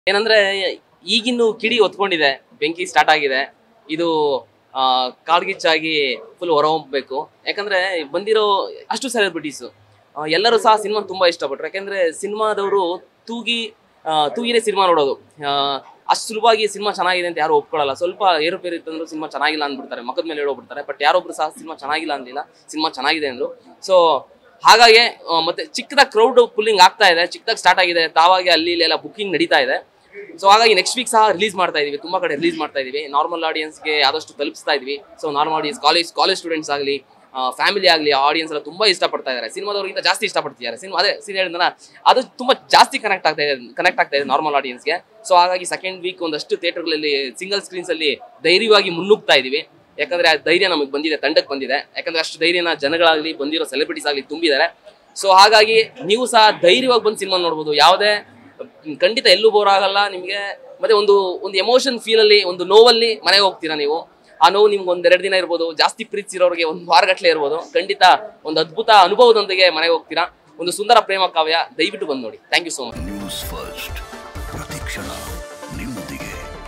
ಏನಂದ್ರೆ ಈಗಿನ್ನು ಕಿಡಿ ಹೊತ್ಕೊಂಡಿದೆ ಬೆಂಕಿ ಸ್ಟಾರ್ಟ್ ಆಗಿದೆ ಇದು ಆ, ಕಾಡ್ಗಿಚ್ಚಾಗಿ ಫುಲ್ ಹೊರಹೊಮ್ಮಬೇಕು ಯಾಕಂದ್ರೆ ಬಂದಿರೋ ಅಷ್ಟು ಸೆಲೆಬ್ರಿಟೀಸು ಎಲ್ಲರೂ ಸಹ ಸಿನಿಮಾ ತುಂಬಾ ಇಷ್ಟಪಟ್ರು ಯಾಕಂದ್ರೆ ಸಿನಿಮಾದವರು ತೂಗಿ ಆ, ತೂಗಿನೇ ಸಿನಿಮಾ ನೋಡೋದು ಆ, ಅಷ್ಟು ಸುಲಭವಾಗಿ ಸಿನಿಮಾ ಚೆನ್ನಾಗಿದೆ ಅಂತ ಯಾರು ಒಪ್ಕೊಳ್ಳಲ್ಲ ಸ್ವಲ್ಪ ಏರುಪೇರು ಇತ್ತಂದ್ರು ಸಿನಿಮಾ ಚೆನ್ನಾಗಿಲ್ಲ ಅಂದ್ಬಿಡ್ತಾರೆ ಮಕ್ಕದ ಮೇಲೆ ಹೇಳೋಗ್ಬಿಡ್ತಾರೆ ಬಟ್ ಯಾರೊಬ್ರು ಸಹ ಸಿನಿಮಾ ಚೆನ್ನಾಗಿಲ್ಲ ಅಂದಿಲ್ಲ ಸಿನಿಮಾ ಚೆನ್ನಾಗಿದೆ ಅಂದ್ರು ಸೊ ಹಾಗಾಗಿ ಆ, ಮತ್ತೆ ಚಿಕ್ಕದಾಗ ಕ್ರೌಡ್ ಪುಲ್ಲಿಂಗ್ ಆಗ್ತಾ ಇದೆ ಚಿಕ್ಕದಾಗ ಸ್ಟಾರ್ಟ್ ಆಗಿದೆ ತಾವಾಗಿ ಅಲ್ಲಿ ಇಲ್ಲಿ ಎಲ್ಲ ಬುಕಿಂಗ್ ನಡೀತಾ ಇದೆ ಸೊ ಹಾಗಾಗಿ ನೆಕ್ಸ್ಟ್ ವೀಕ್ ಸಹ ರಿಲೀಸ್ ಮಾಡ್ತಾ ಇದೀವಿ ತುಂಬಾ ಕಡೆ ರಿಲೀಸ್ ಮಾಡ್ತಾ ಇದೀವಿ ನಾರ್ಮಲ್ ಆಡಿಯನ್ಸ್ಗೆ ಆದಷ್ಟು ತಲುಪಿಸ್ತಾ ಇದೀವಿ so normal audience college college students ಆಗಲಿ ಫ್ಯಾಮಿಲಿ ಆಗಲಿ ಆಡಿಯನ್ಸ್ ಎಲ್ಲ ತುಂಬಾ ಇಷ್ಟಪಡ್ತಾ ಇದ್ದಾರೆ ಸಿನಿಮಾದವ್ರಿಗಿಂತ ಜಾಸ್ತಿ ಇಷ್ಟಪಡ್ತಿದ್ದಾರೆ ಸಿನಿಮಾ ಅದೇ ಸೀನ್ ಹೇಳಿದ್ನಲ್ಲ ಅದು ತುಂಬಾ ಜಾಸ್ತಿ ಕನೆಕ್ಟ್ ಆಗ್ತಾ ಇದೆ ಕನೆಕ್ಟ್ ಆಗ್ತಾ ಇದೆ ನಾರ್ಮಲ್ ಆಡಿಯನ್ಸ್ಗೆ ಸೊ ಹಾಗಾಗಿ ಸೆಕೆಂಡ್ ವೀಕ್ ಒಂದಷ್ಟು ಥಿಯೇಟರ್ಗಳಲ್ಲಿ ಸಿಂಗಲ್ ಸ್ಕ್ರೀನ್ಸ್ ಅಲ್ಲಿ ಧೈರ್ಯವಾಗಿ ಮುನ್ನುಗ್ತಾ ಇದೀವಿ ಯಾಕಂದ್ರೆ ಆ ಧೈರ್ಯ ನಮಗೆ ಬಂದಿದೆ ತಂಡಕ್ಕೆ ಬಂದಿದೆ ಯಾಕಂದ್ರೆ ಅಷ್ಟು ಧೈರ್ಯನ ಜನಗಳಾಗಲಿ ಬಂದಿರೋ ಸೆಲೆಬ್ರಿಟೀಸ್ ಆಗಲಿ ತುಂಬಿದ್ದಾರೆ ಸೊ ಹಾಗಾಗಿ ನೀವು ಸಹ ಧೈರ್ಯವಾಗಿ ಬಂದು ಸಿನಿಮಾ ನೋಡ್ಬೋದು ಯಾವುದೇ ಖಂಡಿತ ಎಲ್ಲೂ ಬೋರ್ ಆಗಲ್ಲ ನಿಮಗೆ ಮತ್ತೆ ಒಂದು ಒಂದು ಎಮೋಷನ್ ಫೀಲ್ ಅಲ್ಲಿ ಒಂದು ನೋವಲ್ಲಿ ಮನೆಗೆ ಹೋಗ್ತೀರಾ ನೀವು ಆ ನೋವು ನಿಮ್ಗೆ ಒಂದೆರಡು ದಿನ ಇರ್ಬೋದು ಜಾಸ್ತಿ ಪ್ರೀತಿಸಿರೋರಿಗೆ ಒಂದು ವಾರಗಟ್ಲೆ ಇರ್ಬೋದು ಖಂಡಿತ ಒಂದು ಅದ್ಭುತ ಅನುಭವದೊಂದಿಗೆ ಮನೆಗೆ ಹೋಗ್ತೀರಾ ಒಂದು ಸುಂದರ ಪ್ರೇಮ ಕಾವ್ಯ ದಯವಿಟ್ಟು ಬಂದು ನೋಡಿ thank you so much News First ಪ್ರತಿಕ್ಷಣ ನಿಮ್ಮೊಂದಿಗೆ